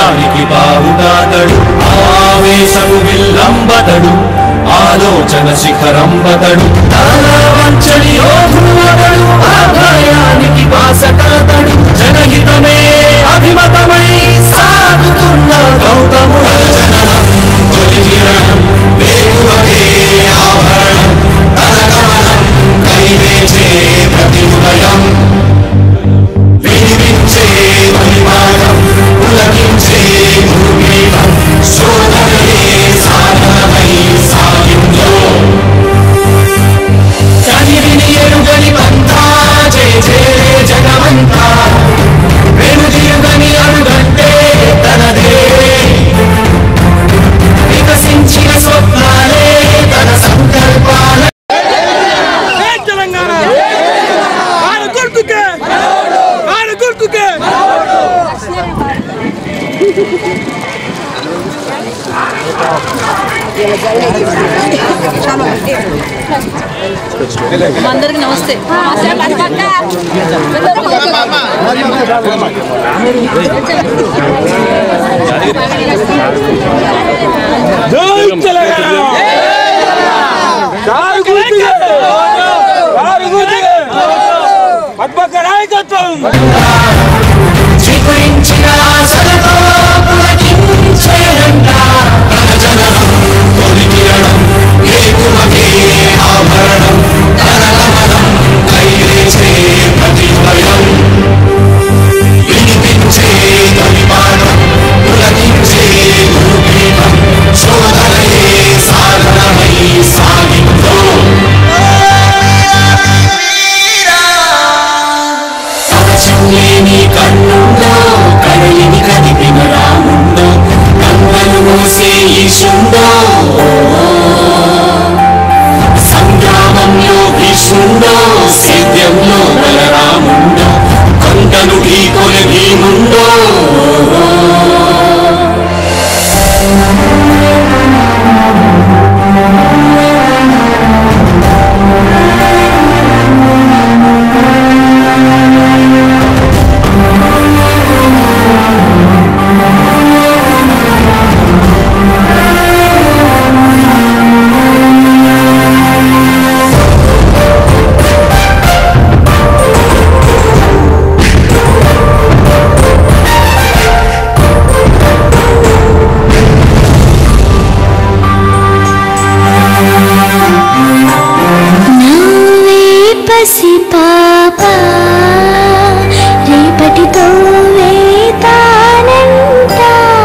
అభయానికి బావుగాతడు ఆవేశము విల్లంబతడు ఆలోచన శిఖరంబతడు వంచని యోధుడతడు అభయానికి బాసకాతడు జనహితమే అభిమతమై సాగుతున్న గౌతముడు జననం తొలి కిరణం వేగువకే ఆభరణం తన గమనం కైవేచే ప్రతి ఉదయం వినిపించే పరిమాణం పులకించే భూమిపం శోధనలే సాధనమై సాగిందో కనివిని ఎరుగని పంతా జయ జయ జగమంతా వెనుదిరుగని అడుగంటే తనదే వికసించిన స్వప్నాలే తన సంకల్పాల జై తెలంగాణ కారు గుర్తుకే కారు గుర్తుకే అందరికి నమస్తే జై తెలంగాణ కారు గుర్తుకే కారు గుర్తుకే పద్మక నాయకత్వం చిగురించిన ఆశలతో పులకించేనంట తన జననం తొలి కిరణం వేకువకే ఆభరణం తన గమనం కైలేచే ప్రతి భయం వినిపించే పరిమాణం పులకించే గురుపీఠం శోధనయే సాధనమై సాగిందో కవచంలేని కన్నుండో కడలిని కదిపిన రాముండో కన్నులు మోసే ఈశుండో సంగ్రామంలో భీష్ముండో సేద్యంలో బలరాముండో కొండను ఢీకొని భీముండో నవ్వే పసి పాప రేపటితో వేతానంట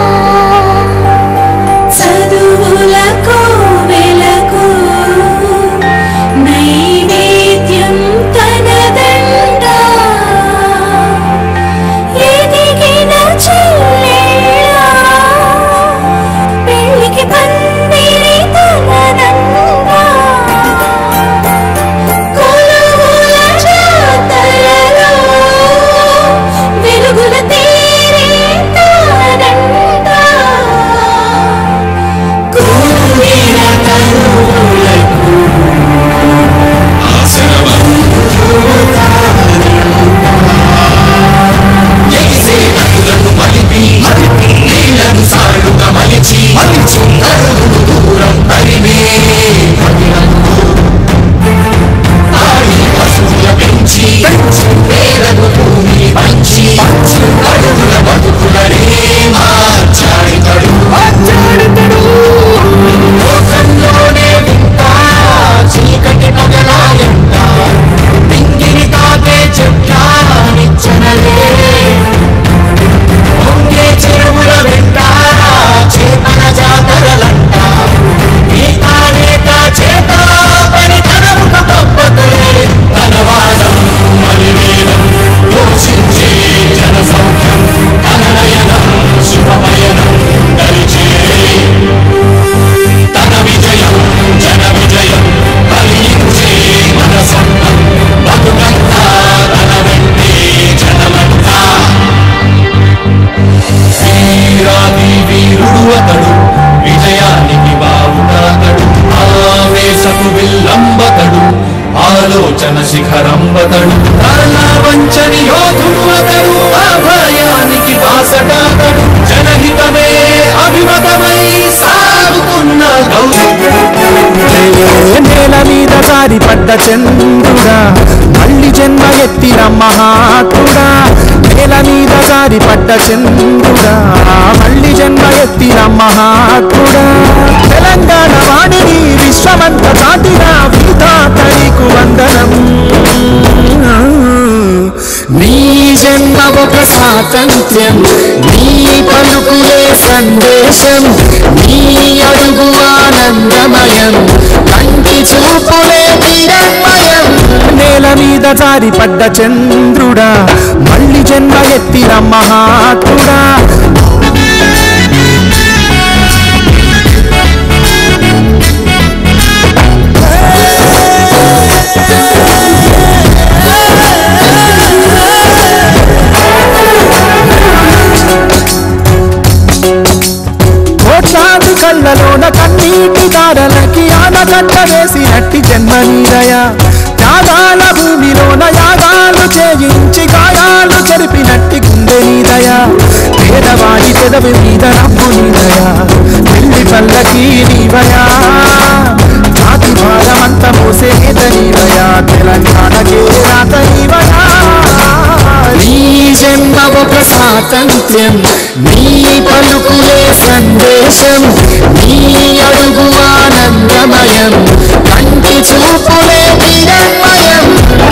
చదువులకు వెలకు నైవేద్యం తనదండ ఎదిగిన చెల్లెళ్ళ పెళ్ళికి పందిరి తనదండ కొలువుల జాతరలో వెలుగుల తేరే తారంట కూడిన తనువులకు ఎగిసే నదులను మలిపి నీళ్లను సారుగా మలిచి అడుగులు దూరం తరిమే పగినందు ఆడి పశువుల పెంచి పేదకు భూమిని పంచి అడుగుల బతుకులనే మార్చాడితడు లోకంలోనే వింత చీకటి పగలాయంట పింగిని తాకే చెట్ల నిచ్చనలే పొంగే చెరువుల వెంట చేతన జాతరలంట ఈతానేత చేత పని తనముక తప్పతులే ధనవాదం మలివేదం పోషించే జన సౌఖ్యం తన నయనం శుభమయనం దరిచేరే తన విజయం జన విజయం కలిగించే మన సొంతం బతుకంతా తన వెంటే జనమంతా వీరాది వీరుడు అతడు విజయానికి బావుటాతడు ఆవేశపు విల్లంబతడు ఆలోచన శిఖరంబతడు వంచని యోధుడు అతడు అభయానికి బాసటాతడు జనహిత పడ్డ చంద్రుడా మళ్ళీ జన్మ ఎత్తిన మహాత్ముడా తెలంగాణ వాణిని విశ్వమంత చాటిన విధాతనికు వందనం నీ జన్మ ఒక స్వాతంత్ర్యం నీ పలుకులే సందేశం నీ అడుగు ఆనందమయం కంటి చూపులే నిరన్మయం నేల మీద జారి పడ్డ చంద్రుడా మళ్ళీ జన్మ ఎత్తిన మహాత్ముడా కోట్లాది కళ్ళలోన కన్నీటి దారలకి ఆనకట్ట వేసినట్టి జన్మనీరయ త్యాగాల భూమిలోన యాగాలు చేయించి గాయాలు చెరిపినట్టి గుండె నీదయ పేదవాడి పెదవి మీద నవ్వు నీదయ పెళ్లి పల్లకి నీవయా జాతి భారమంత మోసేత నీవయా తెలంగాణకే రాత నీవయా నీ జన్మ ఒక స్వాతంత్ర్యం నీ పలుకులే సందేశం నీ అడుగు ఆనందమయం కంటి చూపులే నిరన్మయం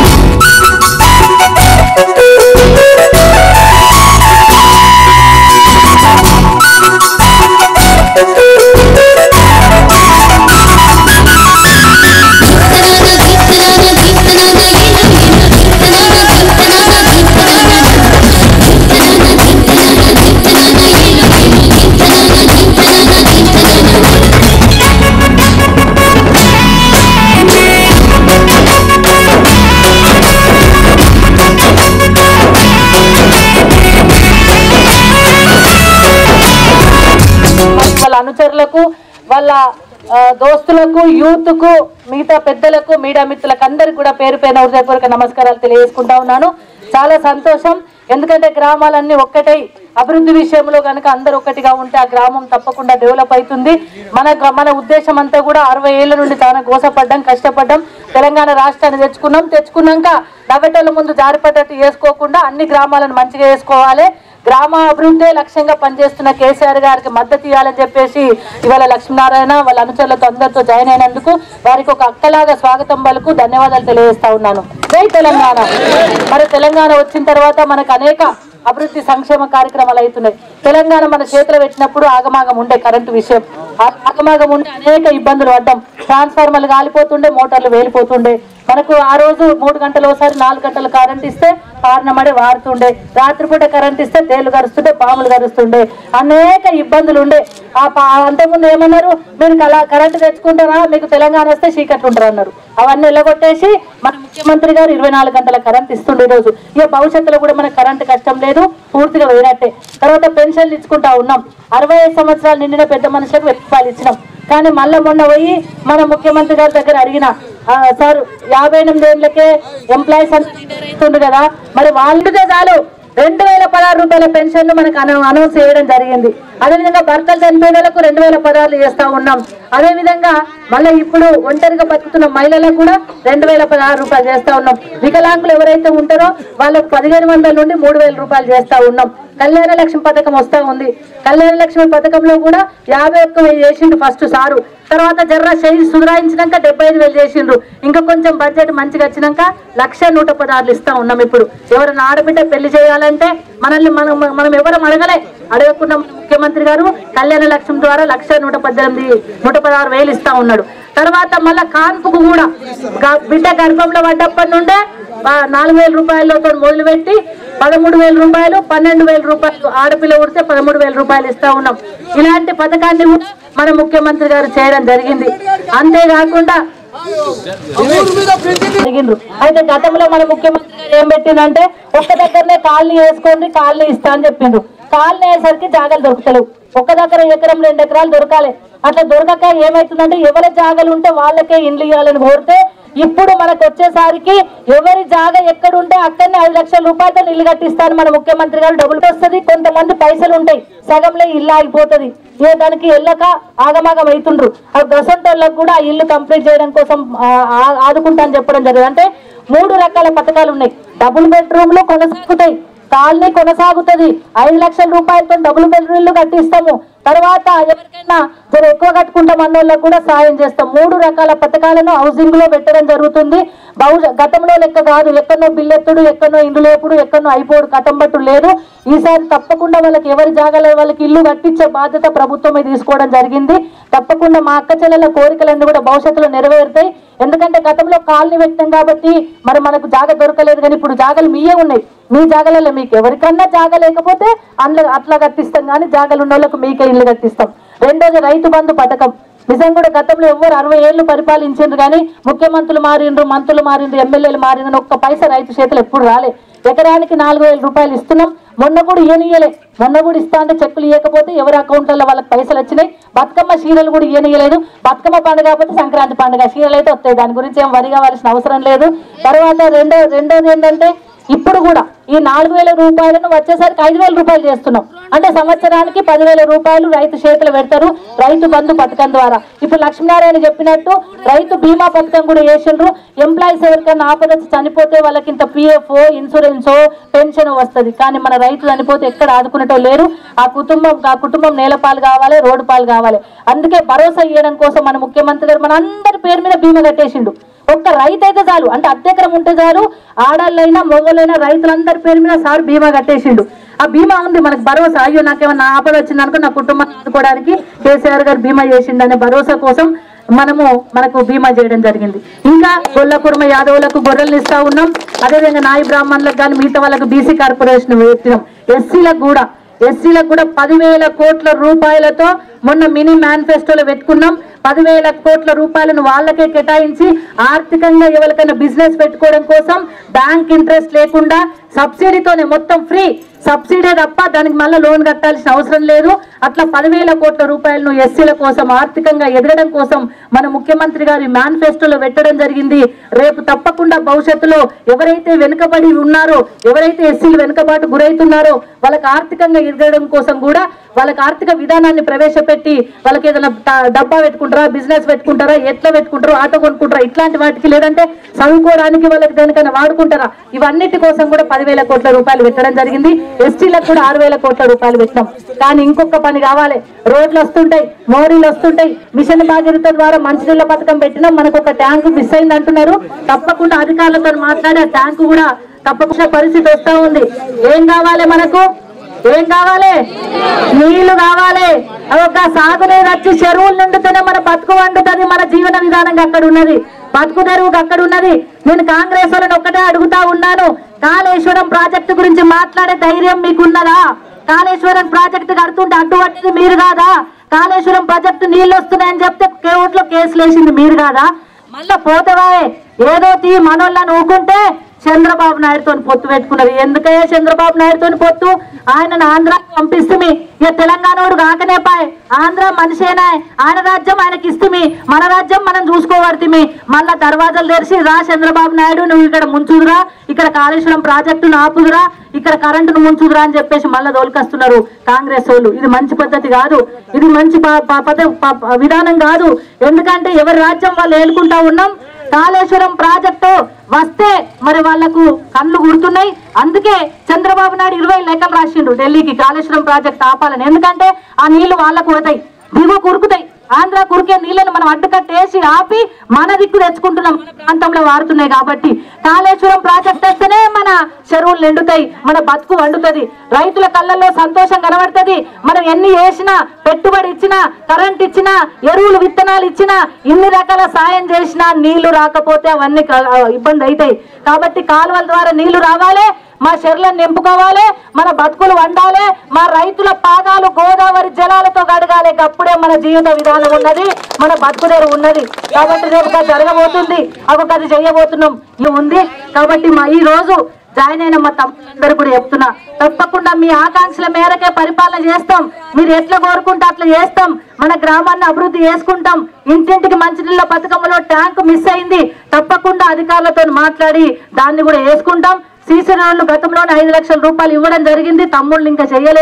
వాళ్ళ అనుచరులకు వాళ్ళ ఆ, దోస్తులకు యూత్ కు మిగతా పెద్దలకు మీడియా మిత్రులకు అందరికి కూడా పేరు పేరున హృదయపూర్వక నమస్కారాలు తెలియజేసుకుంటా ఉన్నాను చాలా సంతోషం ఎందుకంటే గ్రామాలన్నీ ఒక్కటై అభివృద్ధి విషయంలో కనుక అందరూ ఒక్కటిగా ఉంటే ఆ గ్రామం తప్పకుండా డెవలప్ అవుతుంది మన గ్ర- మన ఉద్దేశం అంతా కూడా అరవై ఏళ్ళ నుండి చాలా గోసపడ్డాం కష్టపడ్డాం తెలంగాణ రాష్ట్రాన్ని తెచ్చుకున్నాం తెచ్చుకున్నాక నవ్వెటోళ్ళ ముందు జారిపడ్డట్టు చేసుకోకుండా అన్ని గ్రామాలను మంచిగా చేసుకోవాలి గ్రామ అభివృద్ధి లక్ష్యంగా పనిచేస్తున్న కేసీఆర్ గారికి మద్దతు ఇవ్వాలని చెప్పేసి ఇవాళ లక్ష్మీనారాయణ వాళ్ళ అనుచరులతో అందరితో జాయిన్ అయినందుకు వారికి ఒక అక్కలాగా స్వాగతం పలుకు ధన్యవాదాలు తెలియజేస్తా ఉన్నాను జై తెలంగాణ మరి తెలంగాణ వచ్చిన తర్వాత మనకు అనేక అభివృద్ధి సంక్షేమ కార్యక్రమాలు అవుతున్నాయి తెలంగాణ మన చేతిలో పెట్టినప్పుడు ఆగమాగం ఉండే కరెంటు విషయం ఆ- ఆగమాగం ఉండే అనేక ఇబ్బందులు పడ్డాం ట్రాన్స్ఫార్మర్లు కాలిపోతుండే మోటార్లు వేలిపోతుండే మనకు ఆ రోజు మూడు గంటలు ఒకసారి నాలుగు గంటలు కరెంట్ ఇస్తే కారణమడే వారుతుండే రాత్రిపూట కరెంట్ ఇస్తే తేళ్లు గరుస్తుండే పాములు గరుస్తుండే అనేక ఇబ్బందులు ఉండే ఆ పా- అంతకుముందు ఏమన్నారు మీరు కలా కరెంట్ తెచ్చుకుంటారా మీకు తెలంగాణ వస్తే చీకట్లు ఉంటారు అన్నారు అవన్నీ వెళ్ళగొట్టేసి మన ముఖ్యమంత్రి గారు ఇరవై నాలుగు గంటల కరెంట్ ఇస్తుండే ఈ రోజు ఇక భవిష్యత్తులో కూడా మనకు కరెంట్ కష్టం లేదు పూర్తిగా వేయనట్టే తర్వాత పెన్షన్లు ఇచ్చుకుంటా ఉన్నాం అరవై ఐదు సంవత్సరాలు నిండిన పెద్ద మనుషులకు వెయ్యి రూపాయలు ఇచ్చినాం కానీ మళ్ళా మొన్న పోయి మన ముఖ్యమంత్రి గారి దగ్గర అడిగిన "ఆ, సార్ యాభై ఎనిమిది ఏళ్ళకే ఎంప్లాయీస్ అంటుండ్రు కదా మరి వాళ్ళుగా చాలు రెండు వేల పదహారు రూపాయల పెన్షన్ మనకు అన- అనౌన్స్ చేయడం జరిగింది అదేవిధంగా భర్తలు చనిపోయినలకు రెండు వేల పదహారులు చేస్తా ఉన్నాం అదే విధంగా మళ్ళీ ఇప్పుడు ఒంటరిగా బతుకుతున్న మహిళలకు కూడా రెండు వేల పదహారు రూపాయలు చేస్తా ఉన్నాం వికలాంగులు ఎవరైతే ఉంటారో వాళ్ళకు పదిహేను వందల నుండి మూడు వేల రూపాయలు చేస్తా ఉన్నాం కళ్యాణ లక్ష్మి పథకం వస్తా ఉంది కళ్యాణ లక్ష్మి పథకంలో కూడా యాభై ఒక్క వెయ్యి చేసిండు ఫస్ట్ సారు తర్వాత జర్ర చేయి సుధరాయించినాక డెబ్బై ఐదు వేలు చేసిండ్రు ఇంకా కొంచెం బడ్జెట్ మంచిగా వచ్చినాక లక్ష నూట పదహారులు ఇస్తా ఉన్నాం ఇప్పుడు ఎవరైనా ఆడబిడ్డ పెళ్లి చేయాలంటే మనల్ని మనం మనం ఎవరం అడగలే అడగకుండా మన ముఖ్యమంత్రి గారు కళ్యాణ లక్ష్యం ద్వారా లక్ష నూట పద్దెనిమిది నూట పదహారు వేలు ఇస్తా ఉన్నాడు తర్వాత మళ్ళా కాన్పుకు కూడా గ- బిడ్డ గర్భంలో పడ్డప్పటి నుండే ఆ, నాలుగు వేల రూపాయలతో మొదలుపెట్టి పదమూడు వేల రూపాయలు పన్నెండు వేల రూపాయలు ఆడపిల్ల ఉడితే పదమూడు వేల రూపాయలు ఇస్తా ఉన్నాం ఇలాంటి పథకాన్ని కూడా మన ముఖ్యమంత్రి గారు చేయడం జరిగింది అంతేకాకుండా జరిగిండ్రు అయితే గతంలో మన ముఖ్యమంత్రి గారు ఏం పెట్టిందంటే ఒక్క దగ్గరనే కాలనీ వేసుకోండి కాలనీ ఇస్తా అని చెప్పిండ్రు కాలనీ అయ్యేసరికి జాగాలు దొరుకుతలేవు ఒక్క దగ్గర ఎకరం రెండు ఎకరాలు దొరకాలి అట్లా దొరకక ఏమైతుందంటే ఎవరి జాగాలు ఉంటే వాళ్ళకే ఇండ్లు ఇవ్వాలని కోరితే ఇప్పుడు మనకు వచ్చేసరికి ఎవరి జాగా ఎక్కడ ఉంటే అక్కడనే ఐదు లక్షల రూపాయలతో ఇల్లు కట్టిస్తాను మన ముఖ్యమంత్రి గారు డబ్బులు వస్తుంది కొంతమంది పైసలు ఉంటాయి సగంలో ఇల్లు ఆగిపోతుంది ఏ దానికి వెళ్ళక ఆగమాగం అవుతుండ్రు ఆ గసంటోళ్ళకు కూడా ఆ ఇల్లు కంప్లీట్ చేయడం కోసం ఆ, ఆ- ఆదుకుంటా అని చెప్పడం జరిగింది అంటే మూడు రకాల పథకాలు ఉన్నాయి డబుల్ బెడ్రూమ్లు కొనసాగుతాయి కాలనీ కొనసాగుతుంది ఐదు లక్షల రూపాయలతో డబుల్ బెడ్రూమ్లు కట్టిస్తాము తర్వాత ఎవరికైనా జర ఎక్కువ కట్టుకుంటాం అన్న వాళ్ళకి కూడా సాయం చేస్తాం మూడు రకాల పథకాలను హౌసింగ్ లో పెట్టడం జరుగుతుంది బహుశ గతంలో లెక్క కాదు ఎక్కడో బిల్లెత్తుడు ఎక్కడో ఇండ్లు లేపుడు ఎక్కడో అయిపోడు కట్టంబట్టు లేదు ఈసారి తప్పకుండా వాళ్ళకి ఎవరి జాగాలో వాళ్ళకి ఇల్లు కట్టించే బాధ్యత ప్రభుత్వమే తీసుకోవడం జరిగింది తప్పకుండా మా అక్క చెల్లెల కోరికలన్నీ కూడా భవిష్యత్తులో నెరవేరుతాయి ఎందుకంటే గతంలో కాలనీ పెట్టాం కాబట్టి మరి మనకు జాగ దొరకలేదు కానీ ఇప్పుడు జాగలు మీయే ఉన్నాయి మీ జాగలలో మీకు ఎవరికన్నా జాగ లేకపోతే అందులో అట్లా కట్టిస్తాం కానీ జాగలు ఉన్న వాళ్ళకు మీకే ఇల్లు కట్టిస్తాం రెండోది రైతు బంధు పథకం నిజం కూడా గతంలో ఎవ్వరు అరవై ఏళ్ళు పరిపాలించిండ్రు కానీ ముఖ్యమంత్రులు మారిండ్రు మంత్రులు మారిండ్రు ఎమ్మెల్యేలు మారిండ్రు ఒక్క పైసా రైతు చేతులు ఎప్పుడు రాలే ఎకరానికి నాలుగు వేల రూపాయలు ఇస్తున్నాం మొన్న కూడా ఇయ్యనియలే మొన్న కూడా ఇస్తా అంటే చెక్కులు ఇవ్వకపోతే ఎవరి అకౌంట్లలో వాళ్ళకి పైసలు వచ్చినాయి బతుకమ్మ చీరలు కూడా ఇయ్యనియలేదు బతుకమ్మ పండుగ కాకపోతే సంక్రాంతి పండుగ చీరలు అయితే వస్తాయి దాని గురించి ఏం వరి కావాల్సిన అవసరం లేదు తర్వాత రెండో రెండోది ఏంటంటే ఇప్పుడు కూడా ఈ నాలుగు వేల రూపాయలను వచ్చేసరికి ఐదు వేల రూపాయలు చేస్తున్నాం అంటే సంవత్సరానికి పదివేల రూపాయలు రైతు చేతులు పెడతారు రైతు బంధు పథకం ద్వారా ఇప్పుడు లక్ష్మీనారాయణ చెప్పినట్టు రైతు బీమా పథకం కూడా చేసిండ్రు ఎంప్లాయీస్ ఎవరికైనా ఆపద వచ్చి చనిపోతే వాళ్ళకి ఇంత పిఎఫ్ ఇన్సూరెన్స్ పెన్షన్ వస్తది కానీ మన రైతు చనిపోతే ఎక్కడ ఆదుకునేటో లేరు ఆ కుటుంబం ఆ కుటుంబం నేలపాలు కావాలి రోడ్డు పాలు కావాలి అందుకే భరోసా ఇవ్వడం కోసం మన ముఖ్యమంత్రి గారు మన అందరి పేరు మీద బీమా కట్టేసిండు ఒక్క రైతు అయితే చాలు అంటే అద్దెకరం ఉంటే చాలు ఆడాళ్ళైనా మొగోళ్ళైనా రైతులందరి పేరు మీద సార్ బీమా కట్టేసిండు ఆ బీమా ఉంది మనకు భరోసా అయ్యో నాకేమన్నా ఆపద వచ్చిందనుకో నా కుటుంబాన్ని ఆదుకోవడానికి కేసీఆర్ గారు బీమా చేసిండు అనే భరోసా కోసం మనము మనకు బీమా చేయడం జరిగింది ఇంకా గొల్ల కుర్మ యాదవులకు గొర్రెలు ఇస్తా ఉన్నాం అదేవిధంగా నాయి బ్రాహ్మణులకు కానీ మిగతా వాళ్ళకు బీసీ కార్పొరేషన్ పెట్టినాం ఎస్సీలకు కూడా ఎస్సీలకు కూడా పదివేల కోట్ల రూపాయలతో మొన్న మినీ మేనిఫెస్టోలో పెట్టుకున్నాం పదివేల కోట్ల రూపాయలను వాళ్ళకే కేటాయించి ఆర్థికంగా ఎవరికైనా బిజినెస్ పెట్టుకోవడం కోసం బ్యాంక్ ఇంట్రెస్ట్ లేకుండా సబ్సిడీతోనే మొత్తం ఫ్రీ సబ్సిడీ తప్ప దానికి మళ్ళీ లోన్ కట్టాల్సిన అవసరం లేదు అట్లా పదివేల కోట్ల రూపాయలను ఎస్సీల కోసం ఆర్థికంగా ఎదగడం కోసం మన ముఖ్యమంత్రి గారి మేనిఫెస్టోలో పెట్టడం జరిగింది రేపు తప్పకుండా భవిష్యత్తులో ఎవరైతే వెనుకబడి ఉన్నారో ఎవరైతే ఎస్సీలు వెనుకబాటు గురవుతున్నారో వాళ్ళకి ఆర్థికంగా ఎదగడం కోసం కూడా వాళ్ళకి ఆర్థిక విధానాన్ని ప్రవేశపెట్టి వాళ్ళకి ఏదైనా ట- డబ్బా పెట్టుకుంటారా బిజినెస్ పెట్టుకుంటారా ఎట్లా పెట్టుకుంటారో ఆటో కొనుక్కుంటారా ఇట్లాంటి వాటికి లేదంటే చదువుకోవడానికి వాళ్ళకి దానికైనా వాడుకుంటారా ఇవన్నిటి కోసం కూడా పదివేల కోట్ల రూపాయలు పెట్టడం జరిగింది ఎస్టీలకు కూడా ఆరు వేల కోట్ల రూపాయలు పెట్టినాం కానీ ఇంకొక పని కావాలి రోడ్లు వస్తుంటాయి మోరీలు వస్తుంటాయి మిషన్ భాగీరథ ద్వారా మంచినీళ్ళ పథకం పెట్టినాం మనకు ఒక ట్యాంకు మిస్ అయింది అంటున్నారు తప్పకుండా అధికారులతో మాట్లాడి ఆ ట్యాంకు కూడా తప్పకుండా పరిస్థితి వస్తా ఉంది ఏం కావాలి మనకు ఏం కావాలి నీళ్లు కావాలి ఒక సాగునీరు వచ్చి చెరువులు నిండితేనే మన బతుకు వండుతుంది మన జీవన విధానం అక్కడ ఉన్నది బతుకు తెరువుకు అక్కడ ఉన్నది నేను కాంగ్రెస్ వాళ్ళని ఒక్కటే అడుగుతా ఉన్నాను కాళేశ్వరం ప్రాజెక్టు గురించి మాట్లాడే ధైర్యం మీకున్నదా కాళేశ్వరం ప్రాజెక్టు కడుతుంటే అడ్డుపట్టింది మీరు కాదా కాళేశ్వరం ప్రాజెక్టు నీళ్ళు వస్తున్నాయని చెప్తే కోర్టులో కేసులు వేసింది మీరు కాదా మళ్ళా పోతవా ఏదో తీ మనోళ్ళని ఊకుంటే చంద్రబాబు నాయుడుతో పొత్తు పెట్టుకున్నారు ఎందుకయ్యా చంద్రబాబు నాయుడుతో పొత్తు ఆయన ఆంధ్ర పంపిస్తుమి ఇక తెలంగాణోడు కాకనే పాయ్ ఆంధ్ర మనిషేనా ఆయన రాజ్యం ఆయనకి ఇస్తుమి మన రాజ్యం మనం చూసుకోబడుతుంది మళ్ళా దర్వాజాలు తెరిచి రా చంద్రబాబు నాయుడు నువ్వు ఇక్కడ ముంచుదురా ఇక్కడ కాళేశ్వరం ప్రాజెక్టును ఆపుదురా ఇక్కడ కరెంటును ముంచుదురా అని చెప్పేసి మళ్ళా దోలుకొస్తున్నారు కాంగ్రెస్ వాళ్ళు ఇది మంచి పద్ధతి కాదు ఇది మంచి ప- ప- పద్ధ- ప- ప- విధానం కాదు ఎందుకంటే ఎవరి రాజ్యం వాళ్ళు ఏలుకుంటా ఉన్నాం కాళేశ్వరం ప్రాజెక్టు వస్తే మరి వాళ్లకు కళ్ళు గుర్తున్నాయి అందుకే చంద్రబాబు నాయుడు ఇరవై లేఖలు రాసిండు ఢిల్లీకి కాళేశ్వరం ప్రాజెక్ట్ ఆపాలని ఎందుకంటే ఆ నీళ్లు వాళ్ళకు పోతాయి దిగువ కురుకుతాయి ఆంధ్ర కురికే నీళ్లను మనం అడ్డుకట్టేసి ఆపి మన దిక్కు తెచ్చుకుంటున్నాం మన ప్రాంతంలో వాడుతున్నాయి కాబట్టి కాళేశ్వరం ప్రాజెక్ట్ వస్తేనే మన చెరువులు నిండుతాయి మన బతుకు వండుతుంది రైతుల కళ్ళల్లో సంతోషం కనబడుతుంది మనం ఎన్ని వేసినా పెట్టుబడి ఇచ్చినా కరెంట్ ఇచ్చినా ఎరువులు విత్తనాలు ఇచ్చినా ఇన్ని రకాల సాయం చేసినా నీళ్లు రాకపోతే అవన్నీ క- ఇబ్బంది అవుతాయి కాబట్టి కాలువల ద్వారా నీళ్లు రావాలి మా చెర్లను నింపుకోవాలి మన బతుకులు వండాలి మా రైతుల పాదాలు గోదావరి జలాలతో గడగాలి అప్పుడే మన జీవిత విధానం ఉన్నది మన బతుకుదేరు ఉన్నది కాబట్టి రేపు అది జరగబోతుంది అవి అది చేయబోతున్నాం ఇది ఉంది కాబట్టి మా ఈ రోజు జాయిన్ అయిన మా తమ్ముళ్ళందరూ కూడా చెప్తున్నా తప్పకుండా మీ ఆకాంక్షల మేరకే పరిపాలన చేస్తాం మీరు ఎట్లా కోరుకుంటే అట్లా చేస్తాం మన గ్రామాన్ని అభివృద్ధి చేసుకుంటాం ఇంటింటికి మంచినీళ్ళ పథకంలో ట్యాంక్ మిస్ అయింది తప్పకుండా అధికారులతో మాట్లాడి దాన్ని కూడా వేసుకుంటాం సీసీ రోడ్లు గతంలోనే ఐదు లక్షల రూపాయలు ఇవ్వడం జరిగింది తమ్ముళ్ళు ఇంకా చేయలేదు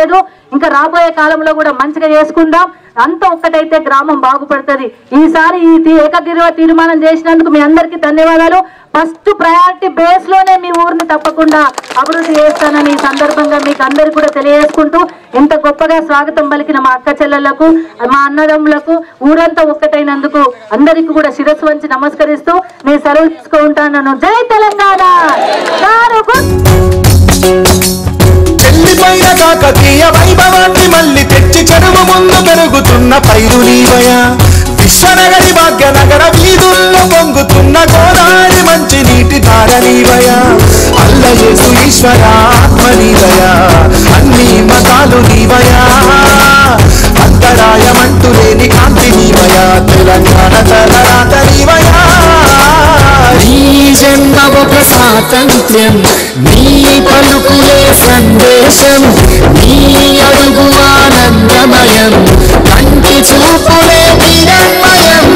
ఇంకా రాబోయే కాలంలో కూడా మంచిగా చేసుకుందాం అంతా ఒక్కటైతే గ్రామం బాగుపడుతుంది ఈసారి ఈ తీ- ఏకగ్రీవ తీర్మానం చేసినందుకు మీ అందరికీ ధన్యవాదాలు ఫస్ట్ ప్రయారిటీ బేస్ లోనే మీ ఊరిని తప్పకుండా అభివృద్ధి చేస్తానని ఈ సందర్భంగా మీకు అందరికి కూడా తెలియజేసుకుంటూ ఇంత గొప్పగా స్వాగతం పలికిన మా అక్క చెల్లెళ్లకు మా అన్నదమ్ములకు ఊరంతా ఒక్కటైనందుకు అందరికీ కూడా శిరస్సు వంచి నమస్కరిస్తూ నేను సెలవు తీసుకుంటాను జై తెలంగాణ కారు గుర్తు చెల్లిపోయిన కాకతీయ వైభవాన్ని మళ్ళీ తెచ్చి చెరువు ముందు పెరుగుతున్న పైరు నీవయ విశ్వనగరి భాగ్యనగర వీధుల్లో పొంగుతున్న గోదావరి మంచి నీటి ధార నీవయ అల్లయేసు ఈశ్వర ఆత్మ నీవయ అన్ని మతాలు నీవయా అంతరాయమంటూ లేని కాంతి నీవయ తెలంగాణ తలరాత నీవయా నీ జన్మ ఒక స్వాతంత్ర్యం నీ పలుకులే సందేశం నీ అడుగు ఆనందమయం కంటి చూపులే కిరణ్మయం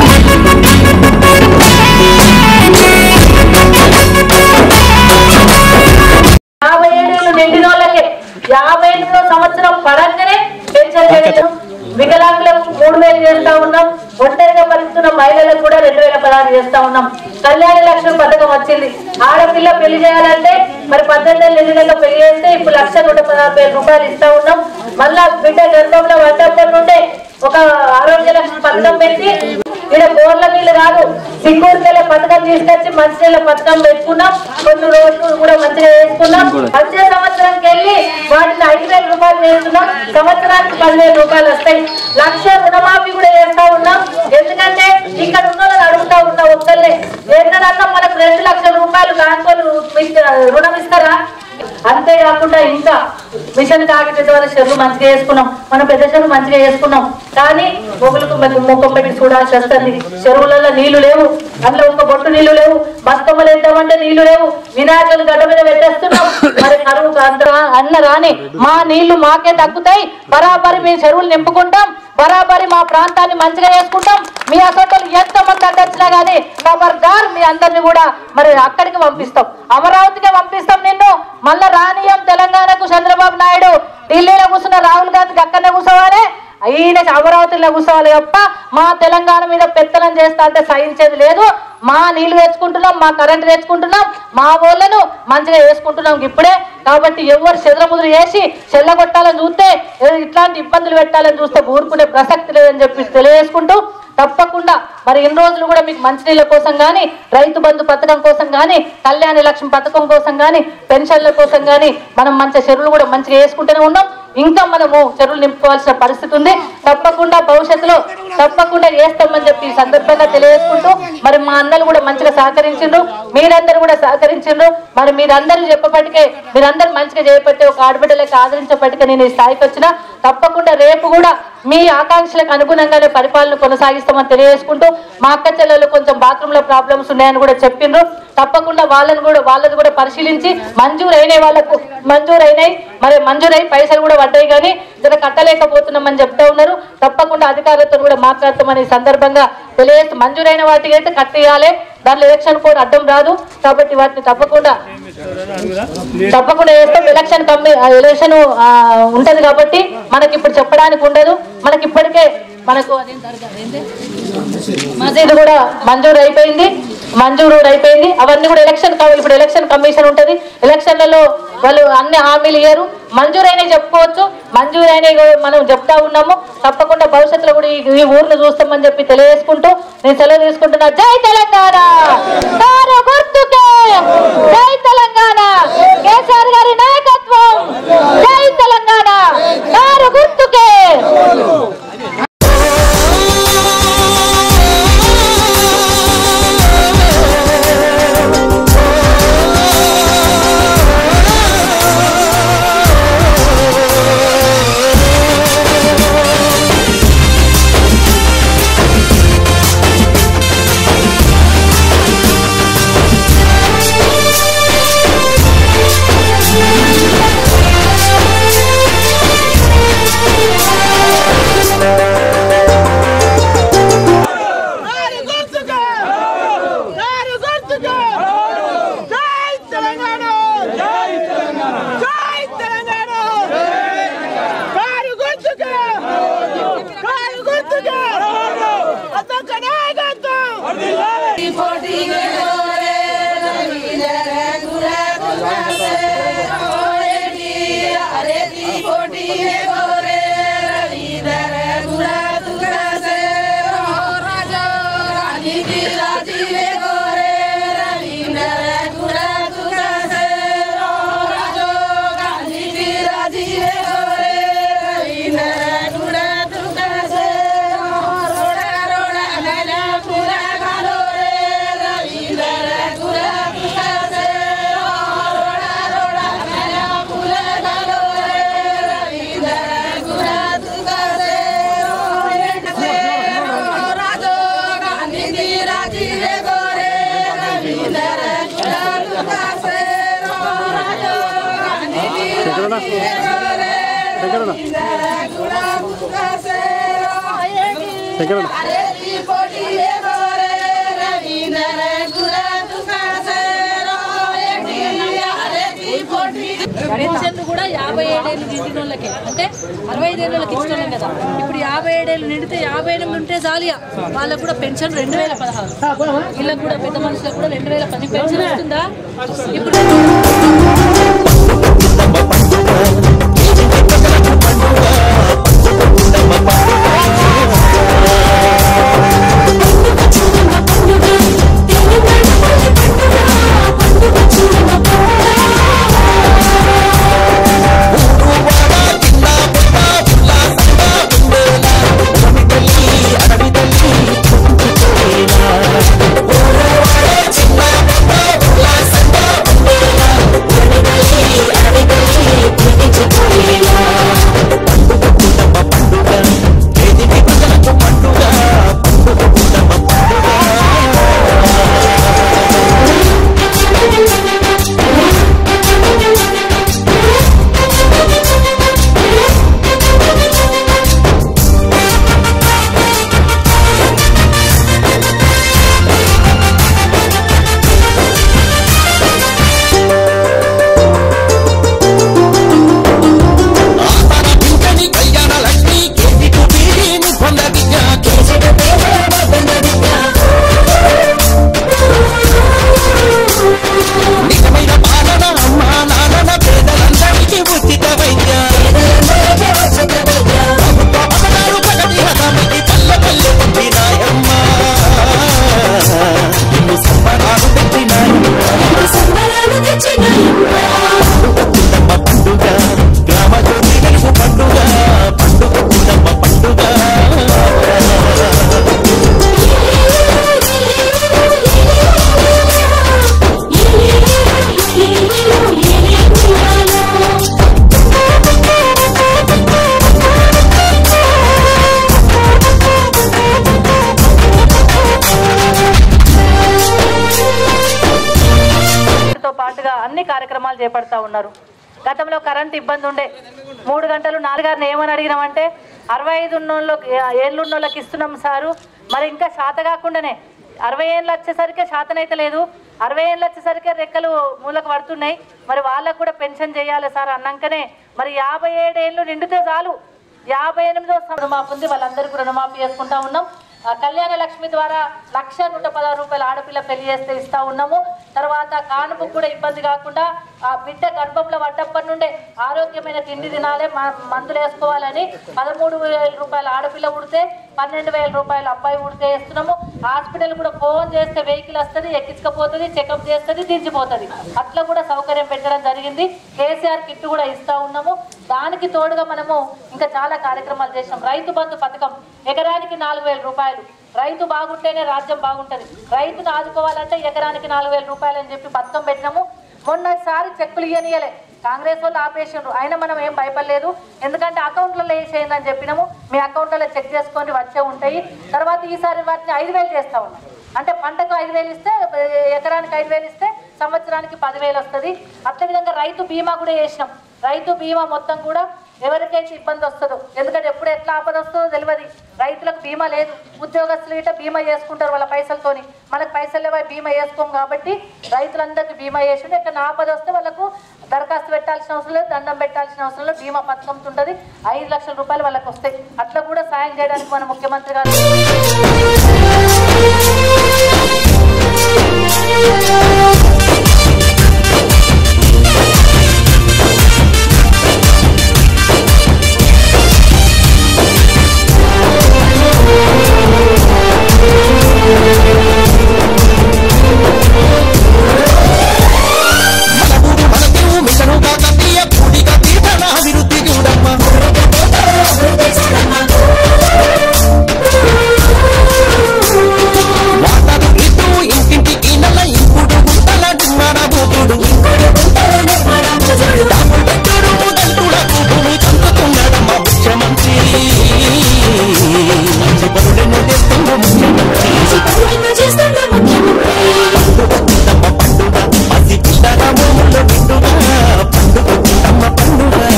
యాభై ఏడేళ్ళు నిండిన వాళ్ళకి యాభై ఎనిమిదో సంవత్సరం పడంగానే పెన్షన్ చేయడం వికలాంగులకు మూడు వేలు చేస్తా ఉన్నాం ఒంటరిగా పలుకుతున్న మహిళలకు కూడా రెండు వేల పదహారు చేస్తా ఉన్నాం కళ్యాణ లక్ష్మి పథకం వచ్చింది ఆడపిల్ల పెళ్లి చేయాలంటే మరి పద్దెనిమిది ఏళ్ళు నిండినాక పెళ్లి చేస్తే ఇప్పుడు లక్ష నూట పదహారు వేల రూపాయలు ఇస్తా ఉన్నాం మళ్ళా బిడ్డ గర్భంలో పడ్డప్పటి నుండే ఒక ఆరోగ్య లక్ష్మి పథకం పెట్టి ఇక్కడ బోర్ల నీళ్ళు కాదు సిగ్గూరికెళ్ళ పథకం తీసుకొచ్చి మంచినీళ్ళ పథకం పెట్టుకున్నాం కొన్ని రోజులు కూడా మంచిగా వేసుకున్నాం వచ్చే సంవత్సరంకి వెళ్ళి వాటిని ఐదు వేల రూపాయలు వేస్తున్నాం సంవత్సరానికి పదివేల రూపాయలు వస్తాయి లక్ష రుణమాఫీ కూడా చేస్తా ఉన్నాం ఎందుకంటే ఇక్కడ ఉన్న వాళ్ళని అడుగుతా ఉన్నా ఒక్కళ్ళే ఎన్నడన్నా మనకు రెండు లక్షల రూపాయలు బ్యాంకు వాళ్ళు ఇస్త- రుణం ఇస్తారా అంతేకాకుండా ఇంకా మిషన్ కాగిత ద్వారా చెరువు మంచిగా వేసుకున్నాం మన పెద్ద చెరువు మంచిగా వేసుకున్నాం కానీ మొగులకు ముఖం పెట్టి చూడాల్సి వస్తుంది చెరువులలో నీళ్లు లేవు అందులో ఒక బొట్టు నీళ్లు లేవు బతుకమ్మలు వేద్దామంటే నీళ్లు లేవు వినాయకులు గడ్డ మీద పెట్టేస్తున్నాం మరి కరువు అంత అన్న రాని మా నీళ్లు మాకే దక్కుతాయి బరాబరి మీ చెరువులు నింపుకుంటాం బరాబరి మా ప్రాంతాన్ని మంచిగా చేసుకుంటాం మీ అసలు ఎంత మంది అడ్డొచ్చినా గానీ ఖబర్దార్ మీ అందరిని కూడా మరి అక్కడికి పంపిస్తాం అమరావతికి పంపిస్తాం నిన్ను మళ్ళా రానియం తెలంగాణకు చంద్రబాబు నాయుడు ఢిల్లీలో కూర్చున్న రాహుల్ గాంధీకి అక్కడనే కూర్చోవాలి ఈయన అమరావతిలో కూర్చోవాలి తప్ప మా తెలంగాణ మీద పెత్తనం చేస్తా అంటే సహించేది లేదు మా నీళ్లు తెచ్చుకుంటున్నాం మా కరెంట్ తెచ్చుకుంటున్నాం మా ఊళ్ళను మంచిగా వేసుకుంటున్నాం ఇప్పుడే కాబట్టి ఎవరు చెదరముదురు వేసి చెల్లగొట్టాలని చూస్తే ఏ ఇట్లాంటి ఇబ్బందులు పెట్టాలని చూస్తే ఊరుకునే ప్రసక్తి లేదని చెప్పి తెలియజేసుకుంటూ తప్పకుండా మరి ఇన్ని రోజులు కూడా మీకు మంచినీళ్ళ కోసం కానీ రైతు బంధు పథకం కోసం కానీ కళ్యాణ లక్ష్మి పథకం కోసం కానీ పెన్షన్ల కోసం కానీ మనం మంచి చెరువులు కూడా మంచిగా వేసుకుంటూనే ఉన్నాం ఇంకా మనము చెరువులు నింపుకోవాల్సిన పరిస్థితి ఉంది తప్పకుండా భవిష్యత్తులో తప్పకుండా చేస్తామని చెప్పి ఈ సందర్భంగా తెలియజేసుకుంటూ మరి మా అన్నలు కూడా మంచిగా సహకరించిండ్రు మీరందరూ కూడా సహకరించిండ్రు మరి మీరందరూ చెప్పబట్టికే మీరందరూ మంచిగా చేయబట్టే ఒక ఆడబిడ్డలకు ఆదరించబట్టికే నేను ఈ స్థాయికి వచ్చిన తప్పకుండా రేపు కూడా మీ ఆకాంక్షలకు అనుగుణంగానే పరిపాలన కొనసాగిస్తామని తెలియజేసుకుంటూ మా అక్క చెల్లెలు కొంచెం బాత్రూమ్ లో ప్రాబ్లమ్స్ ఉన్నాయని కూడా చెప్పిండ్రు తప్పకుండా వాళ్ళని కూడా వాళ్ళది కూడా పరిశీలించి మంజూరు అయినాయి వాళ్ళకు మంజూరు అయినాయి మరి మంజూరై పైసలు కూడా పడ్డాయి కానీ జర కట్టలేకపోతున్నామని చెప్తా ఉన్నారు తప్పకుండా అధికారులతో కూడా మాట్లాడతామని ఈ సందర్భంగా తెలియజేస్తూ మంజూరైన వాటికి అయితే కట్టేయాలి దాంట్లో ఎలక్షన్ కోడ్ అడ్డం రాదు కాబట్టి వాటిని తప్పకుండా తప్పకుండా చేస్తాం ఎలక్షన్ కమ్మి ఎలక్షన్ ఉంటది కాబట్టి మనకి ఇప్పుడు చెప్పడానికి ఉండదు మనకి ఇప్పటికే మనకు అదేం దర్గా ఏంటి? మసీదు కూడా మంజూరు అయిపోయింది మంజూరు కూడా అయిపోయింది అవన్నీ కూడా ఎలక్షన్ కమి- ఇప్పుడు ఎలక్షన్ కమిషన్ ఉంటది ఎలక్షన్లలో వాళ్ళు అన్ని హామీలు ఇయ్యారు మంజూరైన చెప్పుకోవచ్చు మంజూరైన మనం చెప్తా ఉన్నాము తప్పకుండా భవిష్యత్తులో కూడా ఈ- ఈ ఊరిని చూస్తామని చెప్పి తెలియజేసుకుంటూ నేను సెలవు తీసుకుంటున్నా జై తెలంగాణ కారు గుర్తుకే జై తెలంగాణ కేసీఆర్ గారి నాయకత్వం జై తెలంగాణ కారు గుర్తుకే Thank you. పెన్షన్లు కూడా యాభై ఏడేళ్ళు నిండిన వాళ్ళకే అంటే అరవై ఐదేళ్ళకి ఇస్తున్నాం కదా ఇప్పుడు యాభై ఏడేళ్ళు నిండితే యాభై ఎనిమిది ఉంటే చాలియా వాళ్ళకు కూడా పెన్షన్ రెండు వేల పదహారు వీళ్ళకి కూడా పెద్ద మనుషులకు కూడా రెండు వేల పది పెన్షన్ వస్తుందా ఇప్పుడు తో పాటుగా అన్ని కార్యక్రమాలు చేపడతా ఉన్నారు గతంలో కరెంట్ ఇబ్బంది ఉండే మూడు గంటలు నాలుగారిని ఏమని అడిగినామంటే అరవై ఐదు ఉన్నోళ్ళకి ఏళ్ళు ఉన్నోళ్ళకి ఇస్తున్నాం సారు మరి ఇంకా శాత కాకుండానే అరవై ఏళ్ళు వచ్చేసరికి శాతనైతే లేదు అరవై ఏళ్ళు వచ్చేసరికి రెక్కలు మూలకు పడుతున్నాయి మరి వాళ్ళకు కూడా పెన్షన్ చేయాలి సార్ అన్నాకనే మరి యాభై ఏడేళ్ళు నిండితే చాలు యాభై ఎనిమిదో సంవత్సరం రుణమాఫీ ఉంది వాళ్ళందరికీ రుణమాఫీ చేసుకుంటా ఉన్నాం ఆ కళ్యాణ లక్ష్మి ద్వారా లక్ష నూట పదహారు రూపాయల ఆడపిల్ల పెళ్లి చేస్తే ఇస్తా ఉన్నాము తర్వాత కానుపు కూడా ఇబ్బంది కాకుండా ఆ బిడ్డ గర్భంలో పడ్డప్పటి నుండే ఆరోగ్యమైన తిండి తినాలి మ- మందులు వేసుకోవాలని పదమూడు వేల రూపాయల ఆడపిల్ల ఉడితే పన్నెండు వేల రూపాయల అబ్బాయి ఉడితే వేస్తున్నాము హాస్పిటల్ కూడా ఫోన్ చేస్తే వెహికల్ వస్తుంది ఎక్కించకపోతుంది చెకప్ చేస్తుంది దించిపోతుంది అట్లా కూడా సౌకర్యం పెట్టడం జరిగింది కేసీఆర్ కిట్ కూడా ఇస్తా ఉన్నాము దానికి తోడుగా మనము ఇంకా చాలా కార్యక్రమాలు చేసాం రైతు బంధు పథకం ఎకరానికి నాలుగు వేల రూపాయలు రైతు బాగుంటేనే రాజ్యం బాగుంటది రైతును ఆదుకోవాలంటే ఎకరానికి నాలుగు వేల రూపాయలు అని చెప్పి పథకం పెట్టినాము మొన్నసారి చెక్కులు ఇయ్యనియలే కాంగ్రెస్ వాళ్ళు ఆపేసిండ్రు అయినా మనం ఏం భయపడలేదు ఎందుకంటే అకౌంట్లలో వేసేయండి అని చెప్పినాము మీ అకౌంట్లలో చెక్ చేసుకొని వచ్చే ఉంటాయి తర్వాత ఈసారి వాటిని ఐదు వేలు చేస్తా ఉన్నాం అంటే పంటకు ఐదు వేలు ఇస్తే ఎకరానికి ఐదు వేలు ఇస్తే సంవత్సరానికి పదివేలు వస్తుంది అట్ల విధంగా రైతు బీమా కూడా చేసినాం రైతు బీమా మొత్తం కూడా ఎవరికైతే ఇబ్బంది వస్తుందో ఎందుకంటే ఎప్పుడు ఎట్లా ఆపద వస్తుందో తెలియదు రైతులకు బీమా లేదు ఉద్యోగస్తులు ఇట బీమా చేసుకుంటారు వాళ్ళ పైసలతోని మనకు పైసలు లేవా బీమా చేసుకోం కాబట్టి రైతులందరికీ బీమా చేసి ఎక్కడ ఆపద వస్తే వాళ్ళకు దరఖాస్తు పెట్టాల్సిన అవసరం లేదు దండం పెట్టాల్సిన అవసరం లేదు బీమా పథకం ఉంటుంది ఐదు లక్షల రూపాయలు వాళ్ళకి వస్తాయి అట్లా కూడా సాయం చేయడానికి మన ముఖ్యమంత్రి గారు పండుగ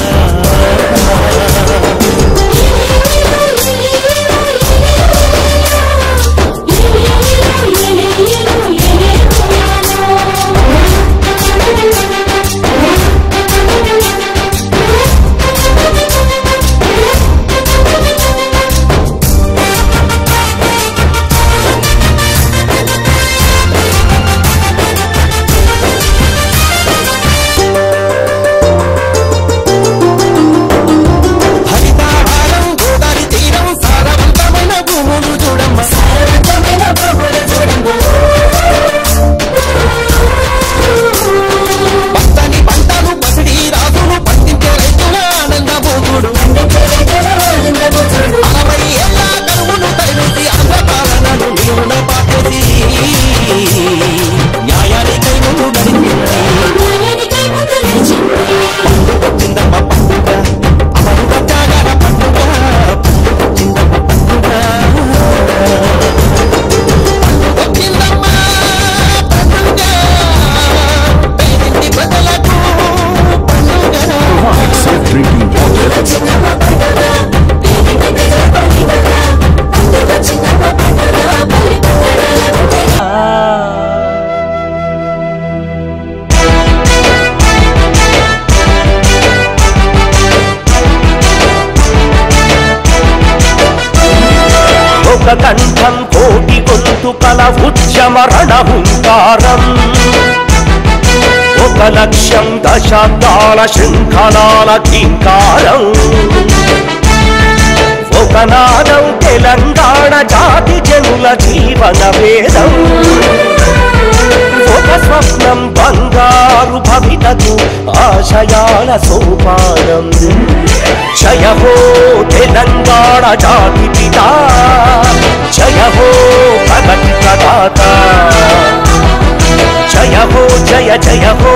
ఒక కంఠం కోటి గొంతుకల ఉద్యమరణ హుంకారం ఒక లక్ష్యం దశాబ్దాల శృంఖలాల కింకారం ఒక నాదం తెలంగాణ జాతి జనుల జీవన వేదం ఒక స్వప్నం బంగారు భవితకు ఆశయాల సోపానం జయ హో తెలంగాణ జాతి పిత జయ హో ప్రగతి ప్రదాత జయ హో జయ జయ హో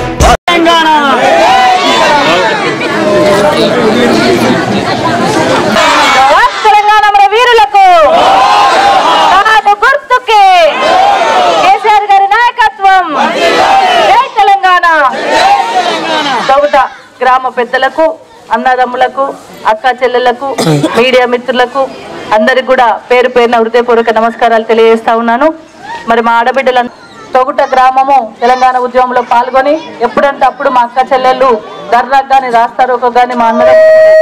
జవాన్ తెలంగాణ మన వీరులకు కాదు గుర్తుకే కేసీఆర్ గారి నాయకత్వం జై తెలంగాణ చౌట గ్రామ పెద్దలకు అన్నదమ్ములకు అక్క చెల్లెళ్లకు మీడియా మిత్రులకు అందరికి కూడా పేరు పేరున హృదయపూర్వక నమస్కారాలు తెలియజేస్తా ఉన్నాను మరి మా ఆడబిడ్డల తొగుట గ్రామము తెలంగాణ ఉద్యమంలో పాల్గొని ఎప్పుడంటే అప్పుడు మా అక్క చెల్లెళ్ళు ధర్నాకు కానీ రాస్తారోకో కానీ మా అన్నదమ్ములు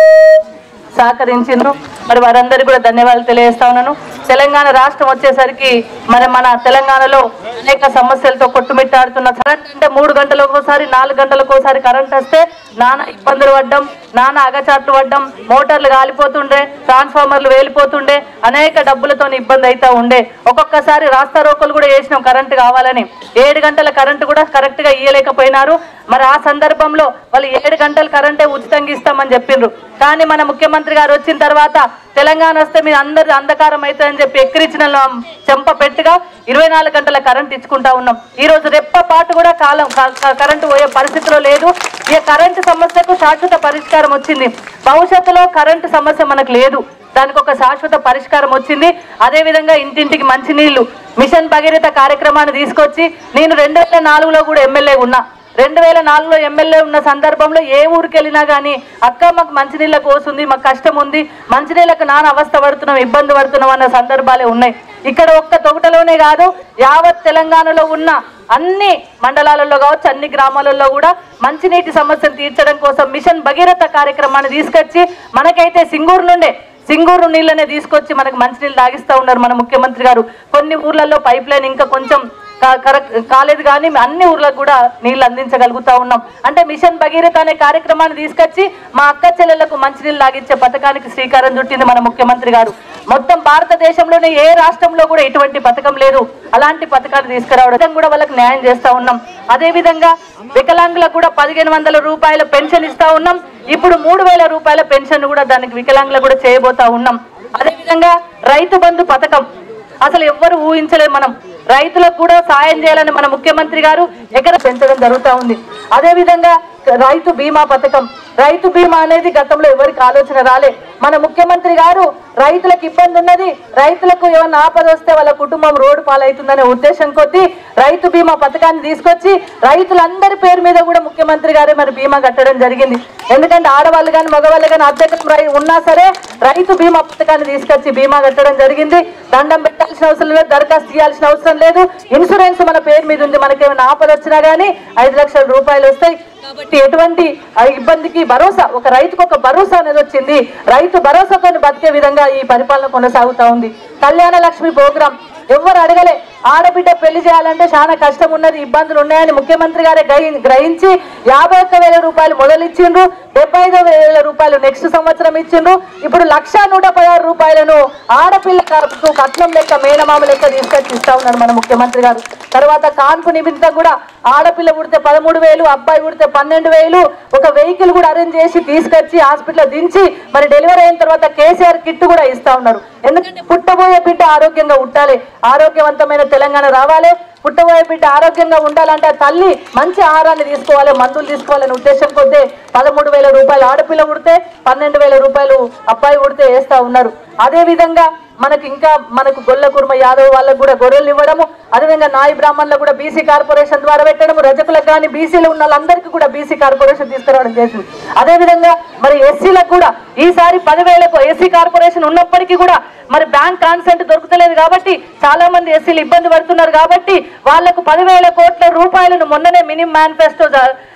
సహకరించిండ్రు మరి వారందరికీ కూడా ధన్యవాదాలు తెలియజేస్తా ఉన్నాను తెలంగాణ రాష్ట్రం వచ్చేసరికి మరి మన తెలంగాణలో అనేక సమస్యలతో కొట్టుమిట్టాడుతున్న కరెంట్ అంటే మూడు గంటలకు ఒకసారి నాలుగు గంటలకు ఒకసారి కరెంట్ వస్తే నానా ఇబ్బందులు పడ్డం నానా అగచాట్లు పడ్డం మోటార్లు కాలిపోతుండే ట్రాన్స్ఫార్మర్లు వేలిపోతుండే అనేక డబ్బులతో ఇబ్బంది అవుతా ఉండే ఒక్కొక్కసారి రాస్తా రోకలు కూడా వేసినాం కరెంట్ కావాలని ఏడు గంటల కరెంట్ కూడా కరెక్ట్ గా ఇయ్యలేకపోయినారు మరి ఆ సందర్భంలో వాళ్ళు ఏడు గంటల కరెంటే ఉచితంగా ఇస్తామని చెప్పిండ్రు కానీ మన ముఖ్యమంత్రి గారు వచ్చిన తర్వాత తెలంగాణ వస్తే మీరు అందరి అంధకారం అవుతుందని చెప్పి ఎక్కిరించిన చెంప పెట్టుగా ఇరవై నాలుగు గంటల కరెంట్ ఇచ్చుకుంటా ఉన్నాం ఈ రోజు రెప్ప పాటు కూడా కాలం క- క- కరెంటు పోయే పరిస్థితిలో లేదు ఈ కరెంటు సమస్యకు శాశ్వత పరిష్కారం వచ్చింది భవిష్యత్తులో కరెంటు సమస్య మనకు లేదు దానికి ఒక శాశ్వత పరిష్కారం వచ్చింది అదే విధంగా ఇంటింటికి మంచినీళ్లు మిషన్ భగీరథ కార్యక్రమాన్ని తీసుకొచ్చి నేను రెండు వేల నాలుగులో కూడా ఎమ్మెల్యే ఉన్నా రెండు వేల నాలుగులో ఎమ్మెల్యే ఉన్న సందర్భంలో ఏ ఊరికి వెళ్ళినా కానీ అక్క మాకు మంచినీళ్ళ కోసుంది మాకు కష్టం ఉంది మంచినీళ్ళకు నాన్న అవస్థ పడుతున్నాం ఇబ్బంది పడుతున్నాం అన్న సందర్భాలే ఉన్నాయి ఇక్కడ ఒక్క తొగటలోనే కాదు యావత్ తెలంగాణలో ఉన్న అన్ని మండలాలలో కావచ్చు అన్ని గ్రామాలలో కూడా మంచినీటి సమస్యను తీర్చడం కోసం మిషన్ భగీరథ కార్యక్రమాన్ని తీసుకొచ్చి మనకైతే సింగూరు నుండే సింగూరు నీళ్ళనే తీసుకొచ్చి మనకు మంచినీళ్ళు తాగిస్తూ ఉన్నారు మన ముఖ్యమంత్రి గారు కొన్ని ఊర్లలో పైప్ లైన్ ఇంకా కొంచెం కా- కరెక్ట్ కాలేదు కానీ అన్ని ఊర్లకు కూడా నీళ్లు అందించగలుగుతా ఉన్నాం అంటే మిషన్ భగీరథ అనే కార్యక్రమాన్ని తీసుకొచ్చి మా అక్క చెల్లెళ్లకు మంచినీళ్ళు లాగించే పథకానికి శ్రీకారం చుట్టింది మన ముఖ్యమంత్రి గారు మొత్తం భారతదేశంలోనే ఏ రాష్ట్రంలో కూడా ఎటువంటి పథకం లేదు అలాంటి పథకాన్ని తీసుకురావడం కూడా వాళ్ళకి న్యాయం చేస్తా ఉన్నాం అదే విధంగా వికలాంగులకు కూడా పదిహేను వందల రూపాయల పెన్షన్ ఇస్తా ఉన్నాం ఇప్పుడు మూడు వేల రూపాయల పెన్షన్ కూడా దానికి వికలాంగులకు కూడా చేయబోతా ఉన్నాం అదే విధంగా రైతు బంధు పథకం అసలు ఎవ్వరు ఊహించలేదు మనం రైతులకు కూడా సాయం చేయాలని మన ముఖ్యమంత్రి గారు ఎకర పెంచడం జరుగుతూ ఉంది అదే విధంగా రైతు బీమా పథకం రైతు బీమా అనేది గతంలో ఎవరికి ఆలోచన రాలే మన ముఖ్యమంత్రి గారు రైతులకు ఇబ్బంది ఉన్నది రైతులకు ఏమన్నా ఆపద వస్తే వాళ్ళ కుటుంబం రోడ్డు పాలవుతుందనే ఉద్దేశం కొద్దీ రైతు బీమా పథకాన్ని తీసుకొచ్చి రైతులందరి పేరు మీద కూడా ముఖ్యమంత్రి గారే మరి బీమా కట్టడం జరిగింది ఎందుకంటే ఆడవాళ్ళు కానీ మగవాళ్ళు కానీ అద్దెకం రై ఉన్నా సరే రైతు బీమా పథకాన్ని తీసుకొచ్చి బీమా కట్టడం జరిగింది దండం పెట్టాల్సిన అవసరం లేదు దరఖాస్తు చేయాల్సిన అవసరం లేదు ఇన్సూరెన్స్ మన పేరు మీద ఉంది మనకేమైనా ఆపద వచ్చినా కానీ ఐదు లక్షల రూపాయలు వస్తాయి కాబట్టి ఎటువంటి ఆ ఇబ్బందికి భరోసా ఒక రైతుకు ఒక భరోసా అనేది వచ్చింది రైతు భరోసాతో బతికే విధంగా ఈ పరిపాలన కొనసాగుతా ఉంది కళ్యాణ లక్ష్మి ప్రోగ్రాం ఎవరు అడగలే ఆడబిడ్డ పెళ్లి చేయాలంటే చాలా కష్టం ఉన్నది ఇబ్బందులు ఉన్నాయని ముఖ్యమంత్రి గారే గ్రహి- గ్రహించి యాభై ఒక్క వేల రూపాయలు మొదలు ఇచ్చిండ్రు డెబ్బై ఐదు వేల రూపాయలు నెక్స్ట్ సంవత్సరం ఇచ్చిండ్రు ఇప్పుడు లక్ష నూట పదహారు రూపాయలను ఆడపిల్లలకు కట్నం లెక్క మేనమామ లెక్క తీసుకొచ్చి ఇస్తా ఉన్నారు మన ముఖ్యమంత్రి గారు తర్వాత కాన్పు నిమిత్తం కూడా ఆడపిల్ల పుడితే పదమూడు వేలు అబ్బాయి పుడితే పన్నెండు వేలు ఒక వెహికల్ కూడా అరేంజ్ చేసి తీసుకొచ్చి హాస్పిటల్ దించి మరి డెలివరీ అయిన తర్వాత కేసీఆర్ కిట్ కూడా ఇస్తా ఉన్నారు ఎందుకంటే పుట్టబోయే బిడ్డ ఆరోగ్యంగా ఉండాలి ఆరోగ్యవంతమైన తెలంగాణ రావాలి పుట్టబోయే బిడ్డ ఆరోగ్యంగా ఉండాలంటే ఆ తల్లి మంచి ఆహారాన్ని తీసుకోవాలి మందులు తీసుకోవాలనే ఉద్దేశం కొద్దే పదమూడు వేల రూపాయలు ఆడపిల్ల పుడితే పన్నెండు వేల రూపాయలు అబ్బాయి పుడితే వేస్తా ఉన్నారు అదే విధంగా మనకి ఇంకా మనకు గొల్ల కుర్మ యాదవ్ వాళ్ళకు కూడా గొర్రెలు ఇవ్వడము అదేవిధంగా నాయి బ్రాహ్మణులకు కూడా బీసీ కార్పొరేషన్ ద్వారా పెట్టడము రజకులకు కానీ బీసీలు ఉన్న వాళ్ళందరికీ కూడా బీసీ కార్పొరేషన్ తీసుకురావడం చేసింది అదేవిధంగా మరి ఎస్సీలకు కూడా ఈసారి పదివేలకు ఎస్సీ కార్పొరేషన్ ఉన్నప్పటికీ కూడా మరి బ్యాంక్ కాన్సెంట్ దొరుకుతలేదు కాబట్టి చాలా మంది ఎస్సీలు ఇబ్బంది పడుతున్నారు కాబట్టి వాళ్లకు పదివేల కోట్ల రూపాయలను మొన్ననే మినిమం మేనిఫెస్టో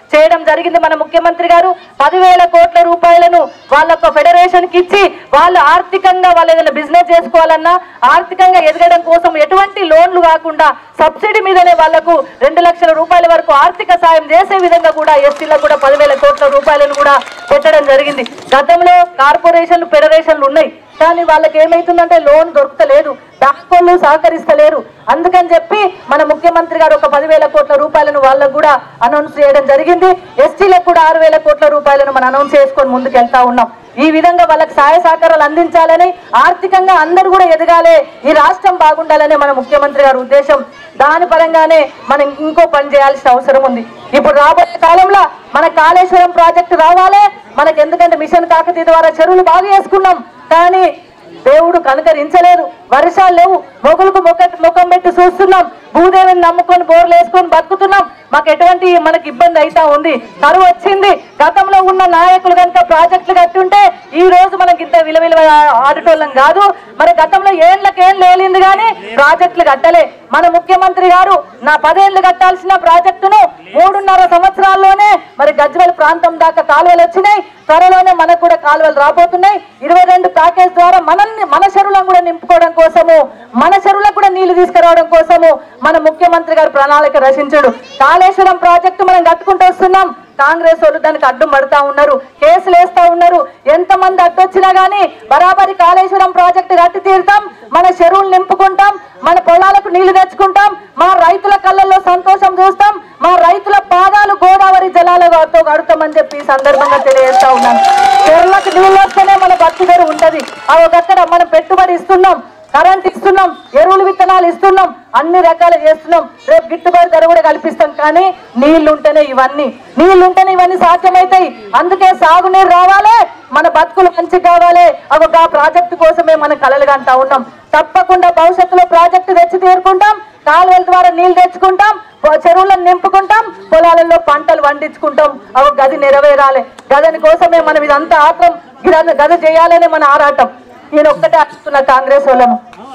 చేయడం జరిగింది మన ముఖ్యమంత్రి గారు పదివేల కోట్ల రూపాయలను వాళ్ళ ఫెడరేషన్ కి ఇచ్చి వాళ్ళు ఆర్థికంగా వాళ్ళు ఏదైనా బిజినెస్ చేసుకోవాలన్నా ఆర్థికంగా ఎదగడం కోసం ఎటువంటి లోన్లు కాకుండా సబ్సిడీ మీదనే వాళ్లకు రెండు లక్షల రూపాయల వరకు ఆర్థిక సాయం చేసే విధంగా కూడా ఎస్టీలకు కూడా పదివేల కోట్ల రూపాయలను కూడా పెట్టడం జరిగింది గతంలో కార్పొరేషన్లు ఫెడరేషన్లు ఉన్నాయి కానీ వాళ్ళకి ఏమైతుందంటే లోన్ దొరకలేదు బ్యాంకులు సహకరిస్తలేరు అందుకని చెప్పి మన ముఖ్యమంత్రి గారు ఒక పదివేల కోట్ల రూపాయలను వాళ్ళకు కూడా అనౌన్స్ చేయడం జరిగింది ఎస్టీలకు కూడా ఆరు వేల కోట్ల రూపాయలను మనం అనౌన్స్ చేసుకొని ముందుకెళ్తా ఉన్నాం ఈ విధంగా వాళ్ళకి సహాయ సహకారాలు అందించాలని ఆర్థికంగా అందరూ కూడా ఎదగాలి ఈ రాష్ట్రం బాగుండాలనే మన ముఖ్యమంత్రి గారి ఉద్దేశం దాని పరంగానే మనం ఇంకో పని చేయాల్సిన అవసరం ఉంది ఇప్పుడు రాబోయే కాలంలో మన కాళేశ్వరం ప్రాజెక్టు రావాలి మనకి ఎందుకంటే మిషన్ కాకతీయ ద్వారా చెరువులు బాగా చేసుకున్నాం కానీ దేవుడు కనుకరించలేదు వర్షాలు లేవు మొగులకు మొక్క ముఖం పెట్టి చూస్తున్నాం భూదేవిని నమ్ముకొని బోర్లు వేసుకొని బతుకుతున్నాం మాకు ఎటువంటి మనకి ఇబ్బంది అయితా ఉంది కరువు వచ్చింది గతంలో ఉన్న నాయకులు కనుక ప్రాజెక్టులు కట్టుంటే ఈ రోజు మనకి ఇంత విలువ విలువ ఆడటోళ్ళం కాదు మరి గతంలో ఏళ్ళకి ఏం లేలింది కానీ ప్రాజెక్టులు కట్టలే మన ముఖ్యమంత్రి గారు నా పదేళ్లు కట్టాల్సిన ప్రాజెక్టును మూడున్నర సంవత్సరాల్లోనే మరి గజ్వెల్ ప్రాంతం దాకా కాలువలు వచ్చినాయి త్వరలోనే మనకు కూడా కాలువలు రాబోతున్నాయి ఇరవై రెండు ప్యాకేజ్ ద్వారా మనల్ని మన చెరువులను కూడా నింపుకోవడం కోసము మన చెరువులకు కూడా నీళ్లు తీసుకురావడం కోసము మన ముఖ్యమంత్రి గారు ప్రణాళిక రచించాడు కాళేశ్వరం ప్రాజెక్టు మనం కట్టుకుంటూ వస్తున్నాం కాంగ్రెస్ వాళ్ళు దానికి అడ్డం పడతా ఉన్నారు కేసులు వేస్తా ఉన్నారు ఎంతమంది అడ్డొచ్చినా గానీ బరాబరి కాళేశ్వరం ప్రాజెక్టు కట్టి తీరుతాం మన చెరువులు నింపుకుంటాం మన పొలాలకు నీళ్లు తెచ్చుకుంటాం మా రైతుల కళ్ళల్లో సంతోషం చూస్తాం మా రైతుల పాదాలు గోదావరి జలాలతో కడుతామని చెప్పి ఈ సందర్భంగా తెలియజేస్తా ఉన్నాను చెరువులకు నీళ్ళు వస్తేనే మన బతుకుదరు ఉంటది అవి ఒకక్కడ మనం పెట్టుబడి ఇస్తున్నాం కరెంట్ ఇస్తున్నాం ఎరువులు విత్తనాలు ఇస్తున్నాం అన్ని రకాలు చేస్తున్నాం రేపు గిట్టుబాటు ధర కూడా కల్పిస్తాం కానీ నీళ్లు ఉంటేనే ఇవన్నీ నీళ్లు ఉంటేనే ఇవన్నీ సాధ్యమవుతాయి అందుకే సాగునీరు రావాలి మన బతుకులు మంచి కావాలి ఒక ఆ ప్రాజెక్టు కోసమే మనం కలలుగా అంటా ఉన్నాం తప్పకుండా భవిష్యత్తులో ప్రాజెక్టు తెచ్చి తీరుకుంటాం కాలువల ద్వారా నీళ్లు తెచ్చుకుంటాం పొ- చెరువులను నింపుకుంటాం పొలాలలో పంటలు పండించుకుంటాం అవి గది నెరవేరాలి గదని కోసమే మనం ఇదంతా ఆత్రం గిర- గద చేయాలనే మన ఆరాటం నేను ఒక్కటే అడుగుతున్నా కాంగ్రెస్ వాళ్ళను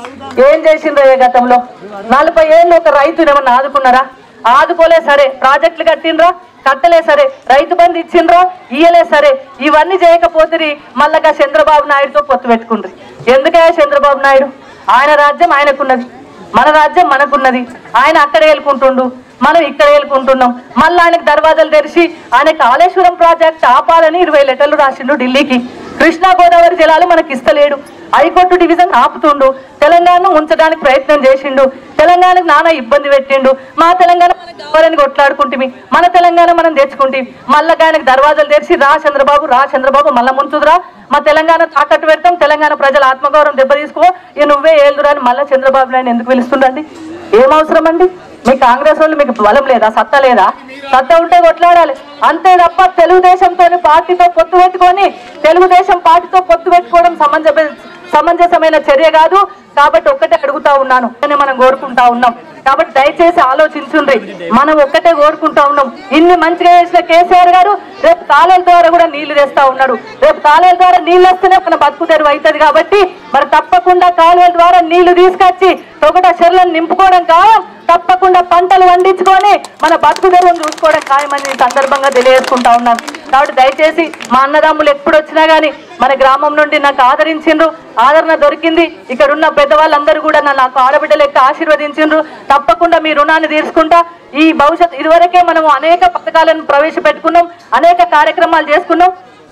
ఏం చేసిండ్రు ఏ గతంలో నలభై ఏళ్ళు ఒక రైతుని ఏమన్నా ఆదుకున్నారా ఆదుకోలే సరే ప్రాజెక్టులు కట్టిండ్రా కట్టలే సరే రైతు బంధు ఇచ్చిండ్రా ఇయ్యలే సరే ఇవన్నీ చేయకపోతే మళ్ళగా చంద్రబాబు నాయుడుతో పొత్తు పెట్టుకుండ్రి ఎందుకే చంద్రబాబు నాయుడు ఆయన రాజ్యం ఆయనకున్నది మన రాజ్యం మనకున్నది ఆయన అక్కడ ఏలుకుంటుండు మనం ఇక్కడ ఏలుకుంటున్నాం మళ్ళీ ఆయనకు దర్వాజాలు తెరిచి ఆయన కాళేశ్వరం ప్రాజెక్ట్ ఆపాలని ఇరవై లెటర్లు రాసిండు ఢిల్లీకి కృష్ణా గోదావరి జలాలు మనకి ఇస్తలేడు హైకోర్టు డివిజన్ ఆపుతుండు తెలంగాణను ఉంచడానికి ప్రయత్నం చేసిండు తెలంగాణకు నానా ఇబ్బంది పెట్టిండు మా తెలంగాణ మనకు కావాలని కొట్లాడుకుంటుంది మన తెలంగాణ మనం తెచ్చుకుంటే మళ్ళా ఆయనకు దర్వాజాలు తెరిచి రా చంద్రబాబు రా చంద్రబాబు మళ్ళా ముంచుదురా మా తెలంగాణ తాకట్టు పెడతాం తెలంగాణ ప్రజల ఆత్మగౌరవం దెబ్బతీసుకో ఇక నువ్వే ఏలుదురా అని మళ్ళా చంద్రబాబు నాయుడు ఎందుకు పిలుస్తుండండి ఏం అవసరం అండి మీ కాంగ్రెస్ వాళ్ళు మీకు బలం లేదా సత్తా లేదా సత్తా ఉంటే కొట్లాడాలి అంతే తప్ప తెలుగుదేశంతో పార్టీతో పొత్తు పెట్టుకొని తెలుగుదేశం పార్టీతో పొత్తు పెట్టుకోవడం సమంజ సమంజసమైన చర్య కాదు కాబట్టి ఒక్కటే అడుగుతా ఉన్నాను అని మనం కోరుకుంటా ఉన్నాం కాబట్టి దయచేసి ఆలోచించుండ్రి మనం ఒక్కటే కోరుకుంటా ఉన్నాం ఇన్ని మంచిగా చేసిన కేసీఆర్ గారు రేపు తాళాల ద్వారా కూడా నీళ్లు తెస్తా ఉన్నాడు రేపు తాళాల ద్వారా నీళ్ళు వస్తేనే మన బతుకు తెరువు అవుతుంది కాబట్టి మరి తప్పకుండా కాలువల ద్వారా నీళ్లు తీసుకొచ్చి తొగట చెర్లను నింపుకోవడం ఖాయం తప్పకుండా పంటలు పండించుకొని మన బతుకు తెరువును చూసుకోవడం ఖాయమని ఈ సందర్భంగా తెలియజేసుకుంటా ఉన్నాను కాబట్టి దయచేసి మా అన్నదమ్ములు ఎప్పుడు వచ్చినా గానీ మన గ్రామం నుండి నాకు ఆదరించిండ్రు ఆదరణ దొరికింది ఇక్కడ ఉన్న పెద్దవాళ్ళందరూ కూడా నన్ను నాకు ఆడబిడ్డ లెక్క ఆశీర్వదించిండ్రు తప్పకుండా మీ రుణాన్ని తీర్చుకుంటా ఈ భవిష్యత్ ఇదివరకే మనం అనేక పథకాలను ప్రవేశపెట్టుకున్నాం అనేక కార్యక్రమాలు చేసుకున్నాం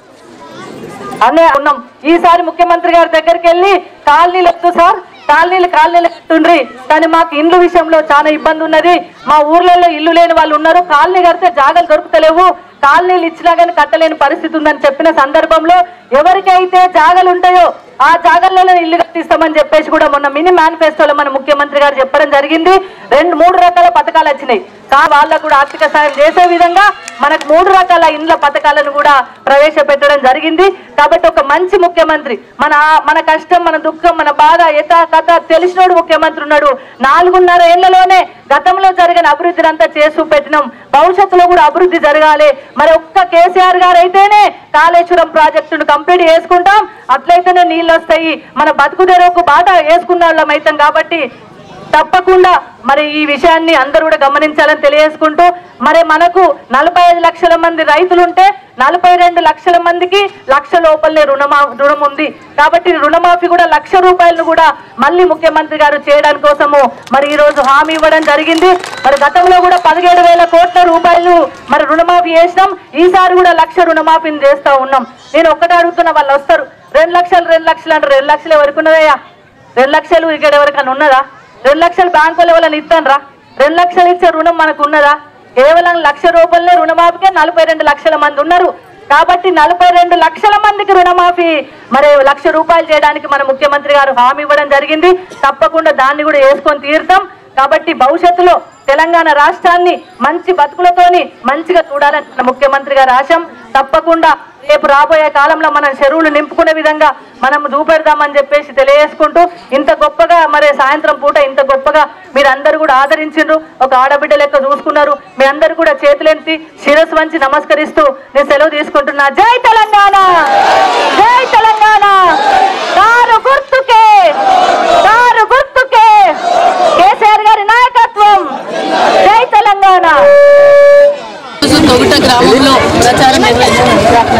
అనే ఉన్నాం ఈసారి ముఖ్యమంత్రి గారి దగ్గరికి వెళ్ళి కాలనీలు వద్దు సార్ కాలనీలు కాలనీలు కట్టుండ్రి కానీ మాకు ఇండ్ల విషయంలో చాలా ఇబ్బంది ఉన్నది మా ఊర్లలో ఇల్లు లేని వాళ్ళు ఉన్నారు కాలనీ కడితే జాగాలు దొరుకుతలేవు కాలనీలు ఇచ్చినా కానీ కట్టలేని పరిస్థితి ఉందని చెప్పిన సందర్భంలో ఎవరికైతే జాగాలు ఉంటాయో ఆ జాగాలలో ఇల్లు కట్టిస్తామని చెప్పేసి కూడా మొన్న మినీ మేనిఫెస్టోలో మన ముఖ్యమంత్రి గారు చెప్పడం జరిగింది రెండు మూడు రకాల పథకాలు వచ్చినాయి కా వాళ్ళకు కూడా ఆర్థిక సాయం చేసే విధంగా మనకు మూడు రకాల ఇండ్ల పథకాలను కూడా ప్రవేశపెట్టడం జరిగింది కాబట్టి ఒక మంచి ముఖ్యమంత్రి మన మన కష్టం మన దుఃఖం మన బాధ ఎత కథ తెలిసినోడు ముఖ్యమంత్రి ఉన్నాడు నాలుగున్నర ఏళ్లలోనే గతంలో జరిగిన అభివృద్ధిని అంతా చేసి పెట్టినాం భవిష్యత్తులో కూడా అభివృద్ధి జరగాలి మరి ఒక్క కేసీఆర్ గారు అయితేనే కాళేశ్వరం ప్రాజెక్టును కంప్లీట్ చేసుకుంటాం అట్లయితేనే నీళ్ళు వస్తాయి మన బతుకు తెరకు బాట వేసుకున్న వాళ్ళం అవుతాం కాబట్టి తప్పకుండా మరి ఈ విషయాన్ని అందరూ కూడా గమనించాలని తెలియజేసుకుంటూ మరి మనకు నలభై ఐదు లక్షల మంది రైతులుంటే నలభై రెండు లక్షల మందికి లక్ష లోపలనే రుణమా రుణం ఉంది కాబట్టి రుణమాఫీ కూడా లక్ష రూపాయలను కూడా మళ్ళీ ముఖ్యమంత్రి గారు చేయడానికి కోసము మరి ఈ రోజు హామీ ఇవ్వడం జరిగింది మరి గతంలో కూడా పదిహేడు వేల కోట్ల రూపాయలు మరి రుణమాఫీ చేసినాం ఈసారి కూడా లక్ష రుణమాఫీని చేస్తా ఉన్నాం నేను ఒక్కటే అడుగుతున్నా వాళ్ళు వస్తారు రెండు లక్షలు రెండు లక్షలు అంటే రెండు లక్షలు ఎవరికి ఉన్నదయ్యా రెండు లక్షలు ఇక్కడ ఎవరికైనా ఉన్నదా రెండు లక్షలు బ్యాంకుల వాళ్ళని ఇస్తానరా రెండు లక్షలు ఇచ్చే రుణం మనకు ఉన్నదా కేవలం లక్ష రూపాయలే రుణమాఫీకే నలభై రెండు లక్షల మంది ఉన్నారు కాబట్టి నలభై రెండు లక్షల మందికి రుణమాఫీ మరి లక్ష రూపాయలు చేయడానికి మన ముఖ్యమంత్రి గారు హామీ ఇవ్వడం జరిగింది తప్పకుండా దాన్ని కూడా వేసుకొని తీరుతాం కాబట్టి భవిష్యత్తులో తెలంగాణ రాష్ట్రాన్ని మంచి బతుకులతోని మంచిగా చూడాలని మన ముఖ్యమంత్రి గారు ఆశం తప్పకుండా రేపు రాబోయే కాలంలో మనం చెరువులు నింపుకునే విధంగా మనం చూపెడదామని చెప్పేసి తెలియజేసుకుంటూ ఇంత గొప్పగా మరి సాయంత్రం పూట ఇంత గొప్పగా మీరందరూ కూడా ఆదరించిండ్రు ఒక ఆడబిడ్డ లెక్క చూసుకున్నారు మీ అందరు కూడా చేతులెత్తి శిరస్సు వంచి నమస్కరిస్తూ నేను సెలవు తీసుకుంటున్నా జై తెలంగాణ జై తెలంగాణ కారు గుర్తుకే కారు గుర్తుకే కేసీఆర్ గారి నాయకత్వం జై తెలంగాణ ఈరోజు తొగుట గ్రామంలో ప్రచారం నిర్వహించడం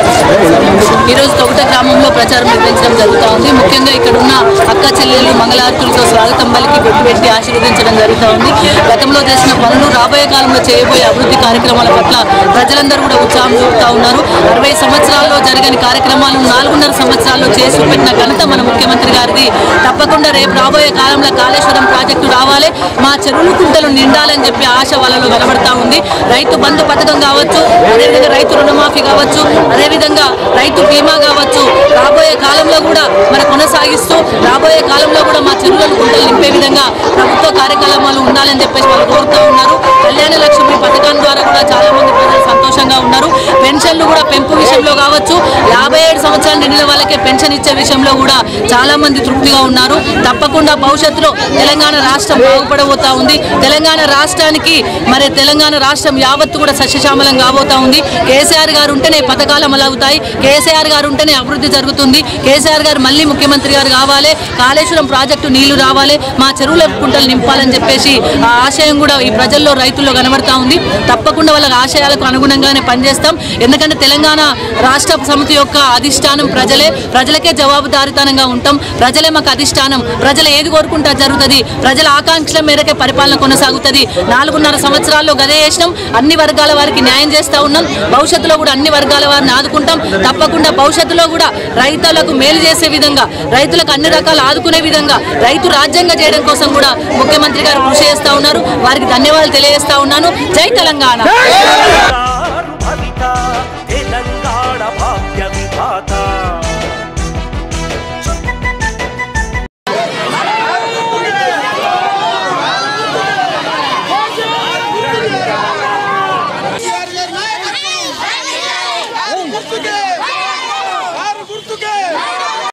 ఈరోజు తొగుట గ్రామంలో ప్రచారం నిర్వహించడం జరుగుతూ ఉంది ముఖ్యంగా ఇక్కడ ఉన్న అక్క చెల్లెళ్ళు మంగళార్తులతో స్వాగతం పలికి బొట్టు పెట్టి ఆశీర్వదించడం జరుగుతూ ఉంది గతంలో చేసిన పనులు రాబోయే కాలంలో చేయబోయే అభివృద్ధి కార్యక్రమాల పట్ల ప్రజలందరూ కూడా ఉత్సాహం చూపుతా ఉన్నారు అరవై సంవత్సరాల్లో జరగని కార్యక్రమాలను నాలుగున్నర సంవత్సరాల్లో చేసి పెట్టిన ఘనత మన ముఖ్యమంత్రి గారిది తప్పకుండా రేపు రాబోయే కాలంలో కాళేశ్వరం ప్రాజెక్టు రావాలి మా చెరువులు కుంటలు నిండాలని చెప్పి ఆశ వాళ్ళలో వెలబడతా ఉంది రైతు బంధు పథకం కావచ్చు అదేవిధంగా రైతు రుణమాఫీ కావచ్చు అదేవిధంగా రైతు బీమా కావచ్చు రాబోయే కాలంలో కూడా మరి కొనసాగిస్తూ రాబోయే కాలంలో కూడా మా చెరువులను కుంటలు నింపే విధంగా ప్రభుత్వ కార్యక్రమాలు ఉండాలని చెప్పేసి వాళ్ళు కోరుతూ ఉన్నారు కళ్యాణ లక్ష్మి పథకం ద్వారా కూడా చాలా మంది ప్రజలు సంతోషంగా ఉన్నారు పెన్షన్లు కూడా పెంపు విషయంలో కావచ్చు యాభై ఏడు సంవత్సరాలు నిండిన వాళ్ళకే పెన్షన్ ఇచ్చే విషయంలో కూడా చాలా మంది తృప్తిగా ఉన్నారు తప్పకుండా భవిష్యత్తులో తెలంగాణ రాష్ట్రం బాగుపడబోతా ఉంది తెలంగాణ రాష్ట్రానికి మరి తెలంగాణ రాష్ట్రం యావత్తు కూడా సస్యశ్యామలం కాబోతా ఉంది కేసీఆర్ గారు ఉంటేనే పథకాలు అమలవుతాయి కేసీఆర్ గారు ఉంటేనే అభివృద్ధి జరుగుతుంది కేసీఆర్ గారు మళ్ళీ ముఖ్యమంత్రి గారు కావాలి కాళేశ్వరం ప్రాజెక్టు నీళ్లు రావాలి మా చెరువుల కుంటలు నింపాలని చెప్పేసి ఆ ఆశయం కూడా ఈ ప్రజల్లో రైతుల్లో కనబడతా ఉంది తప్పకుండా వాళ్ళ ఆశయాలకు అనుగుణంగానే పనిచేస్తాం ఎందుకంటే తెలంగాణ రాష్ట్ర సమితి యొక్క అధిష్టానం ప్రజలే ప్రజలకే జవాబుదారితనంగా ఉంటాం ప్రజలే మాకు అధిష్టానం ప్రజలు ఏది కోరుకుంటే అది జరుగుతుంది ప్రజల ఆకాంక్షల మేరకే పరిపాలన కొనసాగుతుంది నాలుగున్నర సంవత్సరాల్లో గదే చేసినాం అన్ని వర్గాల వారికి న్యాయం చేస్తా ఉన్నాం భవిష్యత్తులో కూడా అన్ని వర్గాల వారిని ఆదుకుంటాం తప్పకుండా భవిష్యత్తులో కూడా రైతులకు మేలు చేసే విధంగా రైతులకు అన్ని రకాలు ఆదుకునే విధంగా రైతు రాజ్యాంగ చేయడం కోసం కూడా ముఖ్యమంత్రి గారు కృషి చేస్తా ఉన్నారు వారికి ధన్యవాదాలు తెలియజేస్తా ఉన్నాను జై తెలంగాణ భవిత తెలంగాణ భాగ్య విధాత